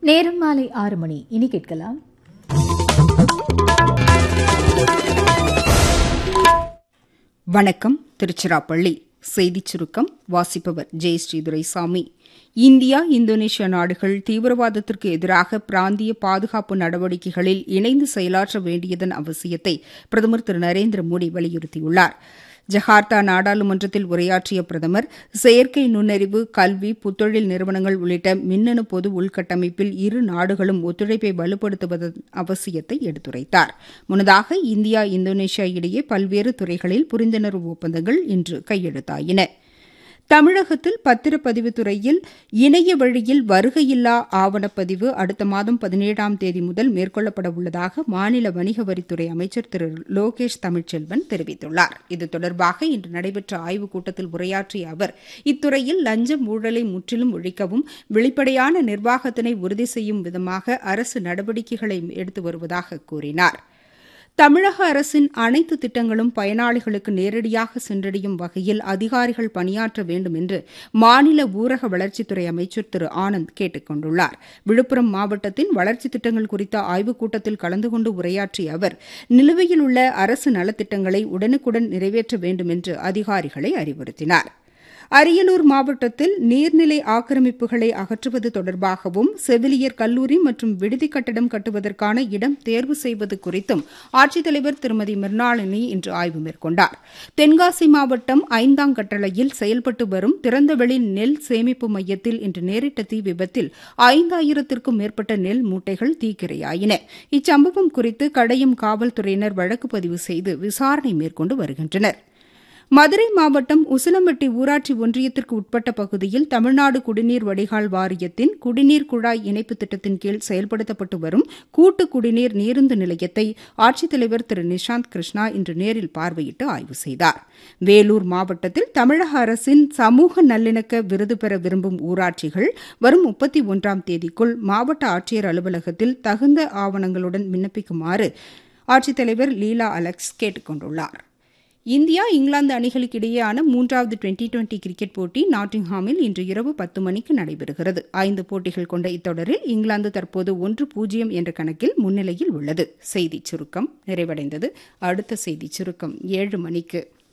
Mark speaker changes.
Speaker 1: நேரம் மாலை ஆறு மணி இனி கேட்கலாம்
Speaker 2: வணக்கம் திருச்சிராப்பள்ளி செய்திச் சுருக்கம் வாசிப்பவர் ஜெய் ஸ்ரீதுரைசாமி இந்தியா இந்தோனேஷியா நாடுகள் தீவிரவாதத்திற்கு எதிராக பிராந்திய பாதுகாப்பு நடவடிக்கைகளில் இணைந்து செயலாற்ற வேண்டியதன் அவசியத்தை பிரதமர் திரு நரேந்திர மோடி வலியுறுத்தியுள்ளார் ஜகார்த்தா நாடாளுமன்றத்தில் உரையாற்றிய பிரதமர் செயற்கை நுண்ணறிவு கல்வி புத்தொழில் நிறுவனங்கள் உள்ளிட்ட மின்னணு பொது உள்கட்டமைப்பில் இரு நாடுகளும் ஒத்துழைப்பை வலுப்படுத்துவதன் அவசியத்தை எடுத்துரைத்தார் முன்னதாக இந்தியா இந்தோனேஷியா இடையே பல்வேறு துறைகளில் புரிந்துணர்வு ஒப்பந்தங்கள் இன்று கையெழுத்தாயின தமிழகத்தில் பத்திரப்பதிவுத் துறையில் இணைய வழியில் வருகையில்லா ஆவணப்பதிவு அடுத்த மாதம் பதினேழாம் தேதி முதல் மேற்கொள்ளப்பட உள்ளதாக மாநில வணிக வரித்துறை அமைச்சர் திரு லோகேஷ் தமிழ்ச்செல்வன் தெரிவித்துள்ளார் இது தொடர்பாக இன்று நடைபெற்ற ஆய்வுக் கூட்டத்தில் உரையாற்றிய அவர் இத்துறையில் லஞ்சம் ஊழலை முற்றிலும் ஒழிக்கவும் வெளிப்படையான நிர்வாகத்தினை உறுதி செய்யும் விதமாக அரசு நடவடிக்கைகளை எடுத்து வருவதாக கூறினாா் தமிழக அரசின் அனைத்து திட்டங்களும் பயனாளிகளுக்கு நேரடியாக சென்றடையும் வகையில் அதிகாரிகள் பணியாற்ற வேண்டும் என்று மாநில ஊரக வளர்ச்சித்துறை அமைச்சர் திரு ஆனந்த் கேட்டுக் கொண்டுள்ளார் விழுப்புரம் மாவட்டத்தின் வளர்ச்சித் திட்டங்கள் குறித்த ஆய்வுக் கூட்டத்தில் கலந்து கொண்டு உரையாற்றிய அவர் நிலுவையில் உள்ள அரசு நலத்திட்டங்களை உடனுக்குடன் நிறைவேற்ற வேண்டும் என்று அதிகாரிகளை அறிவுறுத்தினாா் அரியலூர் மாவட்டத்தில் நீர்நிலை ஆக்கிரமிப்புகளை அகற்றுவது தொடர்பாகவும் செவிலியர் கல்லூரி மற்றும் விடுதி கட்டடம் கட்டுவதற்கான இடம் தேர்வு செய்வது குறித்தும் ஆட்சித்தலைவர் திருமதி மிர்னாளினி இன்று ஆய்வு மேற்கொண்டார் தென்காசி மாவட்டம் ஐந்தாம் கட்டளையில் செயல்பட்டு வரும் திறந்தவெளி நெல் சேமிப்பு மையத்தில் இன்று நேரிட்ட தீ விபத்தில் ஐந்தாயிரத்திற்கும் மேற்பட்ட நெல் மூட்டைகள் தீக்கிரையாயின இச்சம்பவம் குறித்து கடையம் காவல்துறையினர் வழக்கு பதிவு செய்து விசாரணை மேற்கொண்டு வருகின்றனா் மதுரை மாவட்டம் உசிலம்பட்டி ஊராட்சி ஒன்றியத்திற்கு உட்பட்ட பகுதியில் தமிழ்நாடு குடிநீர் வடிகால் வாரியத்தின் குடிநீர் குழாய் இணைப்பு திட்டத்தின் கீழ் செயல்படுத்தப்பட்டு வரும் கூட்டு குடிநீர் நீருந்து நிலையத்தை ஆட்சித்தலைவர் திரு நிஷாந்த் கிருஷ்ணா இன்று நேரில் பார்வையிட்டு ஆய்வு செய்தார் வேலூர் மாவட்டத்தில் தமிழக அரசின் சமூக நல்லிணக்க விருது பெற விரும்பும் ஊராட்சிகள் வரும் முப்பத்தி ஒன்றாம் தேதிக்குள் மாவட்ட ஆட்சியர் அலுவலகத்தில் தகுந்த ஆவணங்களுடன் விண்ணப்பிக்குமாறு ஆட்சித்தலைவர் லீலா அலெக்ஸ் கேட்டுக் கொண்டுள்ளாா் இந்தியா இங்கிலாந்து அணிகளுக்கு இடையேயான மூன்றாவது டுவெண்டி டுவெண்டி கிரிக்கெட் போட்டி நாட்டிங்ஹாமில் இன்று இரவு பத்து மணிக்கு நடைபெறுகிறது ஐந்து போட்டிகள் கொண்ட இத்தொடரில் இங்கிலாந்து தற்போது ஒன்று பூஜ்ஜியம் என்ற கணக்கில் முன்னிலையில் உள்ளது செய்திச் சுருக்கம் நிறைவடைந்தது அடுத்த செய்திச் சுருக்கம் ஏழு மணிக்கு